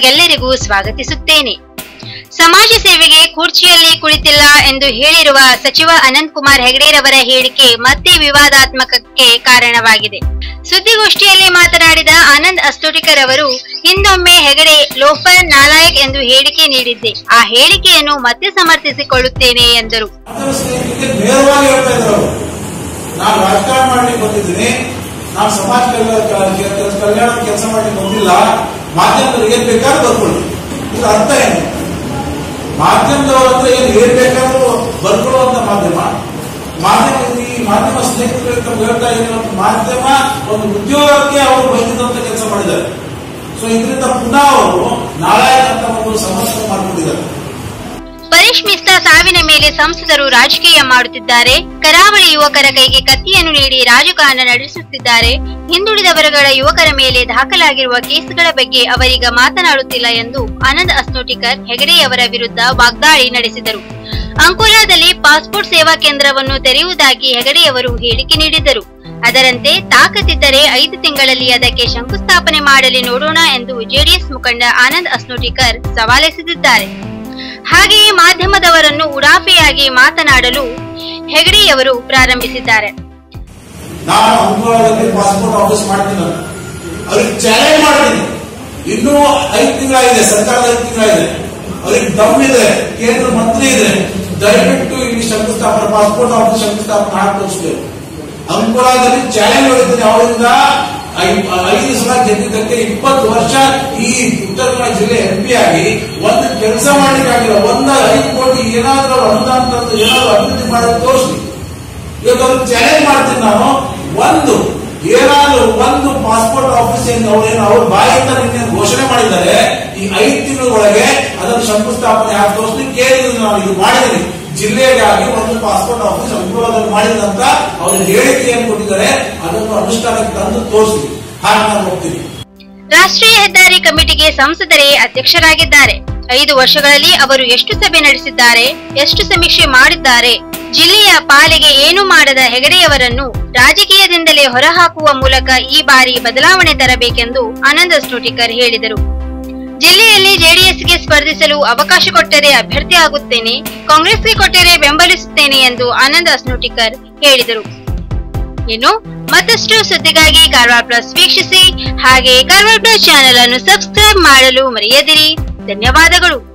ನಿಮಗೆಲ್ಲರಿಗೂ ಸ್ವಾಗತಿಸುತ್ತೇನೆ ಸಮಾಜ ಸೇವೆಗೆ ಕುರ್ಚಿಯಲ್ಲಿ ಕುಳಿತಿಲ್ಲ ಎಂದು ಹೇಳಿರುವ ಸಚಿವ ಅನಂತ್ ಕುಮಾರ್ ಹೆಗಡೆರವರ ಹೇಳಿಕೆ ಮತ್ತೆ ವಿವಾದಾತ್ಮಕಕ್ಕೆ ಕಾರಣವಾಗಿದೆ ಸುದ್ದಿಗೋಷ್ಠಿಯಲ್ಲಿ ಮಾತನಾಡಿದ ಆನಂದ್ ಅಸ್ತೋಟಿಕರ್ ಅವರು ಹಿಂದೊಮ್ಮೆ ಹೆಗಡೆ ಲೋಫರ್ ನಾಲಾಯಕ್ ಎಂದು ಹೇಳಿಕೆ ನೀಡಿದ್ದೆ ಆ ಹೇಳಿಕೆಯನ್ನು ಮತ್ತೆ ಸಮರ್ಥಿಸಿಕೊಳ್ಳುತ್ತೇನೆ ಎಂದರು ಅದರ ಸ್ನೇಹಿತರಿಗೆ ನೇರವಾಗಿ ಹೇಳ್ತಾ ಇದ್ರು ಅವರು ನಾನು ರಾಜಕಾರಣ ಮಾಡ್ಲಿಕ್ಕೆ ಬಂದಿದ್ದೀನಿ ನಾನು ಸಮಾಜ ಕಲ್ಯಾಣ ಕಲ್ಯಾಣ ಕೆಲಸ ಮಾಡ್ಲಿಕ್ಕೆ ಬಂದಿಲ್ಲ ಮಾಧ್ಯಮದವರಿಗೆ ಏನ್ ಬೇಕಾದ್ರೂ ಬರ್ಕೊಳ್ಳಿ ಇದು ಅರ್ಥ ಏನು ಮಾಧ್ಯಮದವ್ರ ಹತ್ರ ಏನು ಏನ್ ಬೇಕಾದ್ರೂ ಬರ್ಕೊಳ್ಳುವಂತ ಮಾಧ್ಯಮ ಮಾಧ್ಯಮ ಈ ಮಾಧ್ಯಮ ಸ್ನೇಹಿತರಿಗೆ ತಮ್ಗೆ ಹೇಳ್ತಾ ಇದ್ದೀನಿ ಒಂದು ಮಾಧ್ಯಮ ಒಂದು ಉದ್ಯೋಗಕ್ಕೆ ಅವರು ಬೈದಿದ್ದಂತ ಕೆಲಸ ಮಾಡಿದ್ದಾರೆ ಸೊ ಇದರಿಂದ ಪುನಃ ಅವರು ನಾಳೆ ಅಂತ ಒಂದು ಸಮಸ್ಯೆ ಮಾಡ್ಕೊಂಡಿದ್ದಾರೆ ಪರೇಶ್ ಮಿಸ್ತಾ ಸಾವಿನ ಮೇಲೆ ಸಂಸದರು ರಾಜಕೀಯ ಮಾಡುತ್ತಿದ್ದಾರೆ ಕರಾವಳಿ ಯುವಕರ ಕೈಗೆ ಕತ್ತಿಯನ್ನು ನೀಡಿ ರಾಜಕಾರಣ ನಡೆಸುತ್ತಿದ್ದಾರೆ ಹಿಂದುಳಿದ ವರ್ಗಗಳ ಯುವಕರ ಮೇಲೆ ದಾಖಲಾಗಿರುವ ಕೇಸುಗಳ ಬಗ್ಗೆ ಅವರೀಗ ಮಾತನಾಡುತ್ತಿಲ್ಲ ಎಂದು ಆನಂದ್ ಅಸ್ನೋಟಿಕರ್ ಹೆಗಡೆಯವರ ವಿರುದ್ಧ ವಾಗ್ದಾಳಿ ನಡೆಸಿದರು ಅಂಕೋಲಾದಲ್ಲಿ ಪಾಸ್ಪೋರ್ಟ್ ಸೇವಾ ಕೇಂದ್ರವನ್ನು ತೆರೆಯುವುದಾಗಿ ಹೆಗಡೆಯವರು ಹೇಳಿಕೆ ನೀಡಿದ್ದರು ಅದರಂತೆ ತಾಕತ್ತಿದ್ದರೆ ಐದು ತಿಂಗಳಲ್ಲಿ ಅದಕ್ಕೆ ಶಂಕುಸ್ಥಾಪನೆ ಮಾಡಲಿ ನೋಡೋಣ ಎಂದು ಜೆಡಿಎಸ್ ಮುಖಂಡ ಆನಂದ್ ಅಸ್ನೋಟಿಕರ್ ಸವಾಲೆಸೆದಿದ್ದಾರೆ ಹಾಗೆಯೇ ಮಾಧ್ಯಮದವರನ್ನು ಉಡಾಫೆಯಾಗಿ ಮಾತನಾಡಲು ಹೆಗಡೆಯವರು ಪ್ರಾರಂಭಿಸಿದ್ದಾರೆ ನಾನು ಅಂಕೋಲಾದಲ್ಲಿ ಪಾಸ್ಪೋರ್ಟ್ ಆಫೀಸ್ ಮಾಡ್ತೀನಿ ಅಂತ ಅವ್ರಿಗೆ ಚಾಲೆಂಜ್ ಮಾಡ್ತೀನಿ ಇನ್ನೂ ಐದು ತಿಂಗಳಾಗಿದೆ ಸರ್ಕಾರದ ಐದು ತಿಂಗಳಾಗಿದೆ ಅವ್ರಿಗೆ ದಮ್ ಇದೆ ಕೇಂದ್ರ ಮಂತ್ರಿ ಇದೆ ದಯವಿಟ್ಟು ಇಲ್ಲಿ ಶಂಕುಸ್ಥಾಪನೆ ಪಾಸ್ಪೋರ್ಟ್ ಆಫೀಸ್ ಶಂಕುಸ್ಥಾಪನೆ ಮಾಡಿ ತೋರಿಸ್ಬೇಕು ಅಂಕೋಲಾದಲ್ಲಿ ಚಾಲೆಂಜ್ ಹೊಡಿತೀನಿ ಅವರಿಂದ ಐ- ಐದು ಸಲ ಗೆದ್ದಿದ್ದಕ್ಕೆ ಇಪ್ಪತ್ತು ವರ್ಷ ಈ ಉತ್ತರ ಕನ್ನಡ ಜಿಲ್ಲೆ ಎಂಪಿ ಆಗಿ ಒಂದು ಕೆಲಸ ಮಾಡ್ಲಿಕ್ಕೆ ಆಗಿಲ್ಲ ಒಂದು ಐದು ಕೋಟಿ ಏನಾದ್ರೂ ಅನುದಾನ ತಂದು ಏನಾದ್ರೂ ಅಭಿವೃದ್ಧಿ ಮಾಡೋದು ತೋರಿಸ್ಲಿ ಇವತ್ತು ಅವ್ರಿಗೆ ಚಾಲೆಂಜ್ ಮಾಡ್ತೀನಿ ನಾನು ಒಂದು ಏನಾದ್ರು ಒಂದು ಪಾಸ್ಪೋರ್ಟ್ ಆಫೀಸ್ ಏನು ಅವ್ರೇನು ಅವ್ರ ಬಾಯಿಂದ ನಿನ್ನೆ ಘೋಷಣೆ ಮಾಡಿದ್ದಾರೆ ಈ ಐದು ತಿಂಗಳ ಒಳಗೆ ಅದನ್ನು ಶಂಕುಸ್ಥಾಪನೆ ಆಗಿ ತೋರಿಸ್ಲಿ ಕೇಳಿದ್ರು ನಾನು ಇದು ಮಾಡಿದ್ದೀನಿ ಜಿಲ್ಲೆಗಾಗಿ ಒಂದು ಪಾಸ್ಪೋರ್ಟ್ ಆಫೀಸ್ ಅನುಕೂಲದಲ್ಲಿ ಮಾಡಿದಂತ ಅವ್ರ ಹೇಳಿಕೆಯನ್ನು ಕೊಟ್ಟಿದ್ದಾರೆ ಅದನ್ನು ಅನುಷ್ಠಾನಕ್ಕೆ ತಂದು ತೋರಿಸ್ಲಿ ಹಾಗೆ ನಾನು ಹೋಗ್ತೀನಿ ರಾಷ್ಟ್ರೀಯ ಹೆದ್ದಾರಿ ಕಮಿಟಿಗೆ ಸಂಸದರೇ ಅಧ್ಯಕ್ಷರಾಗಿದ್ದಾರೆ ಐದು ವರ್ಷಗಳಲ್ಲಿ ಅವರು ಎಷ್ಟು ಸಭೆ ನಡೆಸಿದ್ದಾರೆ ಎಷ್ಟು ಸಮೀಕ್ಷೆ ಮಾಡಿದ್ದಾರೆ ಜಿಲ್ಲೆಯ ಪಾಲಿಗೆ ಏನು ಮಾಡದ ಹೆಗಡೆಯವರನ್ನು ರಾಜಕೀಯದಿಂದಲೇ ಹೊರಹಾಕುವ ಮೂಲಕ ಈ ಬಾರಿ ಬದಲಾವಣೆ ತರಬೇಕೆಂದು ಆನಂದ್ ಸ್ಟೋಟಿಕರ್ ಹೇಳಿದರು ಜಿಲ್ಲೆಯಲ್ಲಿ ಜೆಡಿಎಸ್ಗೆ ಸ್ಪರ್ಧಿಸಲು ಅವಕಾಶ ಕೊಟ್ಟರೆ ಅಭ್ಯರ್ಥಿ ಆಗುತ್ತೇನೆ ಕಾಂಗ್ರೆಸ್ಗೆ ಕೊಟ್ಟರೆ ಬೆಂಬಲಿಸುತ್ತೇನೆ ಎಂದು ಆನಂದ್ ಅಸ್ನೋಟಿಕರ್ ಹೇಳಿದರು ಇನ್ನು ಮತ್ತಷ್ಟು ಸುದ್ದಿಗಾಗಿ ಕಾರವಾರ ಪ್ಲಸ್ ವೀಕ್ಷಿಸಿ ಹಾಗೆ ಕಾರವಾರ ಪ್ಲಸ್ ಚಾನೆಲ್ ಅನ್ನು ಸಬ್ಸ್ಕ್ರೈಬ್ ಮಾಡಲು ಮರೆಯದಿರಿ ಧನ್ಯವಾದಗಳು